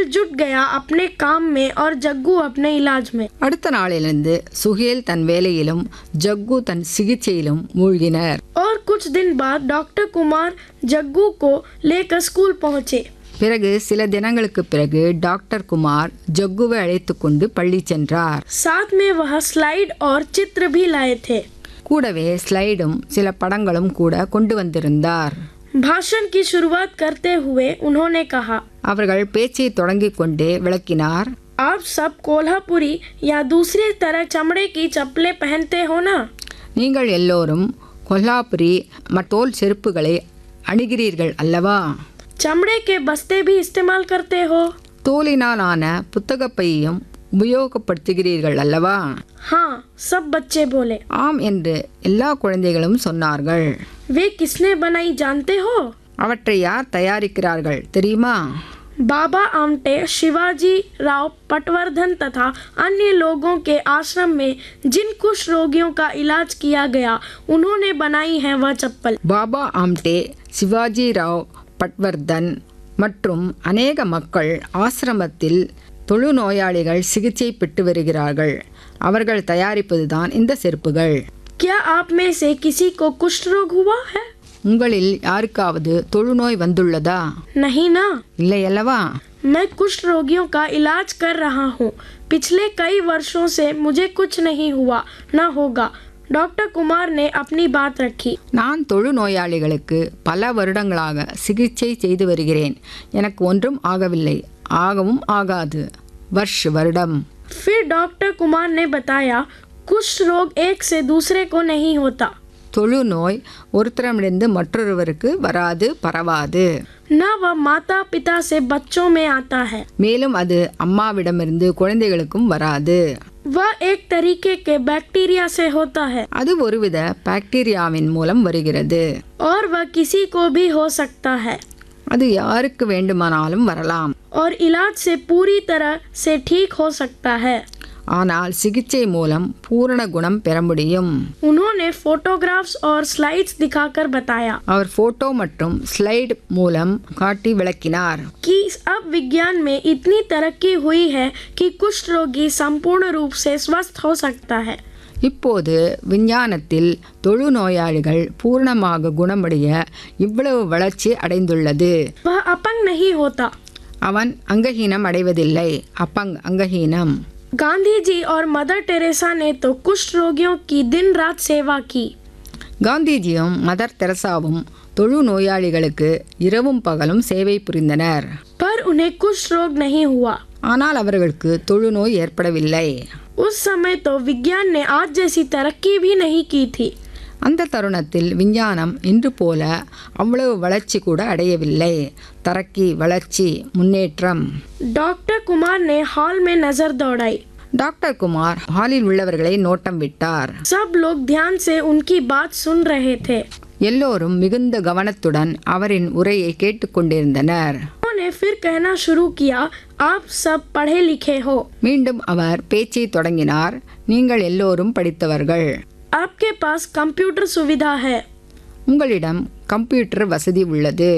जुट गया अपने काम में और जग्गू अपने इलाज में அடுத்த நாளிலிருந்து சுஹேல் தன் வேலையிலும் ஜக்கு தன் சிகிச்சையிலும் மூழ்கினர் और कुछ दिन बाद डॉक्टर कुमार जग्गू को लेकर स्कूल पहुंचे பிறகு சில தினங்களுக்கு பிறகு டாக்டர் குமார் ஜக்குவை அழைத்து கொண்டு பள்ளி சென்றார் साथ में वह स्लाइड और चित्र भी लाए थे கூடவே ஸ்லைடும் சில படங்களும் கூட கொண்டு வந்திருந்தார் भाषण की शुरुआत करते हुए उन्होंने कहा அவர்கள் பேச்சை தொடங்கிக் கொண்டே விளக்கினார் आप सब कोल्हापुरी या दूसरी तरह चमड़े की चप्पलें पहनते हो ना நீங்கள் எல்லோரும் கொல்லாபுரி மத்தோல் செருப்புகளை அணுகிறீர்கள் அல்லவா चमड़े के बस्ते भी इस्तेमाल करते हो தோலினாலான புத்தகப்பையும் உபயோகப்படுத்துகிறீர்கள் அல்லவா हाँ सब बच्चे बोले ஆம் என்று எல்லா குழந்தைகளும் சொன்னார்கள் वे किसने बनाई जानते हो அவற்றை யார் தயாரிக்கிறார்கள் தெரியுமா बाबा आमटे शिवाजी राव पटवर्धन तथा अन्य लोगों के आश्रम में जिन कुछ रोगियों का इलाज किया गया उन्होंने बनाई है वह चप्पल பாபா ஆம்டே சிவாஜி ராவ் பட்வர்தன் மற்றும் அநேக மக்கள் ஆசிரமத்தில் தொழுநோயாளிகள் சிகிச்சை பெற்று வருகிறார்கள் அவர்கள் தயாரிப்பதுதான் இந்த செருப்புகள் क्या आप में से किसी को कुष्ठ रोग हुआ है உங்களில் யாருக்காவது தொழுநோய் வந்துள்ளதா नहीं ना இல்லை அல்லவா मैं कुष्ठ रोगियों का इलाज कर रहा हूँ पिछले कई वर्षों से मुझे कुछ नहीं हुआ न होगा डॉक्टर कुमार ने अपनी बात रखी நான் தொழுநோயாளிகளுக்கு பல வருடங்களாக சிகிச்சை செய்து வருகிறேன் எனக்கு ஒன்றும் ஆகவில்லை ஆகவும் ஆகாது வர்ஷ் வருடம் फिर डॉक्टर कुमार ने बताया कुष्ठ रोग एक से दूसरे को नहीं होता தொழுநோய் ஒருத்தரமிருந்து மற்றொருவருக்கு வராது பரவாது न वह माता पिता से बच्चों में आता है மேலும் அது அம்மாவிடமிருந்து குழந்தைகளுக்கும் வராது वह एक तरीके के बैक्टीरिया से होता है அது ஒருவித பாக்டீரியாவின் மூலம் வருகிறது और वह किसी को भी हो सकता है அது யாருக்கு வேண்டுமானாலும் வரலாம் और इलाज से पूरी तरह से ठीक हो सकता है ஆனால் சிகிச்சை மூலம் பூரண குணம் பெற முடியும் उन्होंने फोटोग्राफ्स और स्लाइड्स दिखाकर बताया அவர் போட்டோ மற்றும் ஸ்லைடு மூலம் காட்டி விளக்கினார் कि अब विज्ञान में इतनी तरक्की हुई है कि कुष्ठ रोगी संपूर्ण रूप से स्वस्थ हो सकता है இப்போது விஞ்ஞானத்தில் தொழுநோயாளிகள் பூரணமாக குணமடைய இவ்வளவு வளர்ச்சி அடைந்துள்ளது वह अपंग नहीं होता அவன் அங்கஹீனம் அடைவதில்லை அப்பங் அங்கஹீனம் गांधी जी और मदर टेरेसा ने तो कुष्ठ रोगियों की दिन रात सेवा की காந்திஜியும் மதர் தெரசாவும் தொழுநோயாளிகளுக்கு இரவும் பகலும் சேவை புரிந்தனர் पर उन्हें कुष्ठ रोग नहीं हुआ ஆனால் அவர்களுக்கு தொழுநோய் ஏற்படவில்லை उस समय तो विज्ञान ने आज जैसी तरक्की भी नहीं की थी அந்த தருணத்தில் விஞ்ஞானம் இன்று போல அவ்வளவு வளர்ச்சி கூட அடையவில்லை தரக்கி வளர்ச்சி முன்னேற்றம் डॉक्टर कुमार ने हॉल में नजर दौड़ाई டாக்டர் குமார் ஹாலில் உள்ளவர்களை நோட்டம் விட்டார் सब लोग ध्यान से उनकी बात सुन रहे थे எல்லோரும் மிகுந்த கவனத்துடன் அவரின் உரையை கேட்டுக்கொண்டிருந்தனர் उन्होंने फिर कहना शुरू किया आप सब पढ़े लिखे हो மீண்டும் அவர் பேச்சை தொடங்கினார் நீங்கள் எல்லோரும் படித்தவர்கள் आपके पास कंप्यूटर सुविधा है உங்களிடம் கம்ப்யூட்டர் வசதி உள்ளது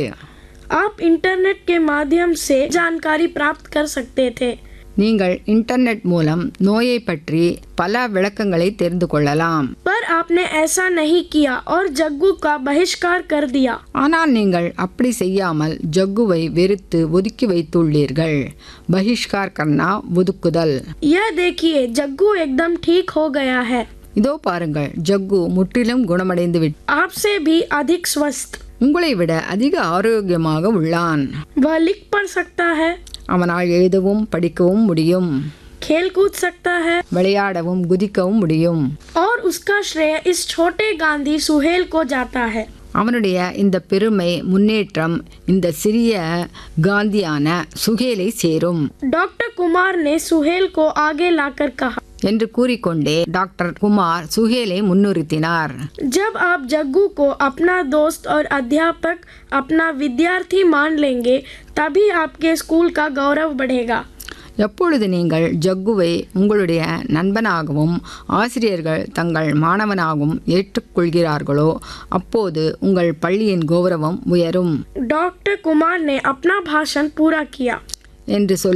आप इंटरनेट के माध्यम से जानकारी प्राप्त कर सकते थे நீங்கள் இன்டர்நெட் மூலம் நோயை பற்றி பல விளக்கங்களை தெரிந்து கொள்ளலாம் पर आपने ऐसा नहीं किया और जग्गू का बहिष्कार कर दिया ஆனால் நீங்கள் அப்படி செய்யாமல் ஜக்குவை வெறுத்து ஒதுக்கி வைத்துள்ளீர்கள் பகிஷ்கார் கர்னா ஒதுக்குதல் यह देखिए जग्गू एकदम ठीक हो गया है இதோ பாருங்கள் ஜக்கு முற்றிலும் குணமடைந்து விட் आपसे भी अधिक स्वस्थ உங்களை விட அதிக ஆரோக்கியமாக உள்ளான் वह लिख पढ़ सकता है அவனால் எழுதவும் படிக்கவும் முடியும் खेल कूद सकता है விளையாடவும் குதிக்கவும் முடியும் और उसका श्रेय इस छोटे गांधी सुहेल को जाता है அவனுடைய இந்த பெருமை முன்னேற்றம் இந்த சிறிய காந்தியான சுகேலை சேரும் डॉक्टर कुमार ने सुहेल को आगे लाकर कहा என்று கூறிக்கொண்டே டாக்டர் குமார் சுகேலை முன்னிறுத்தினார் जब आप जग्गू को अपना दोस्त और अध्यापक अपना विद्यार्थी मान लेंगे तभी आपके स्कूल का गौरव बढ़ेगा எப்பொழுது நீங்கள் ஜக்குவை உங்களுடைய நண்பனாகவும் ஆசிரியர்கள் தங்கள் மாணவனாகவும் ஏற்றுக்கொள்கிறார்களோ அப்போது உங்கள் பள்ளியின் கௌரவம் உயரும் डॉक्टर कुमार ने अपना भाषण पूरा किया என்று சொல்லி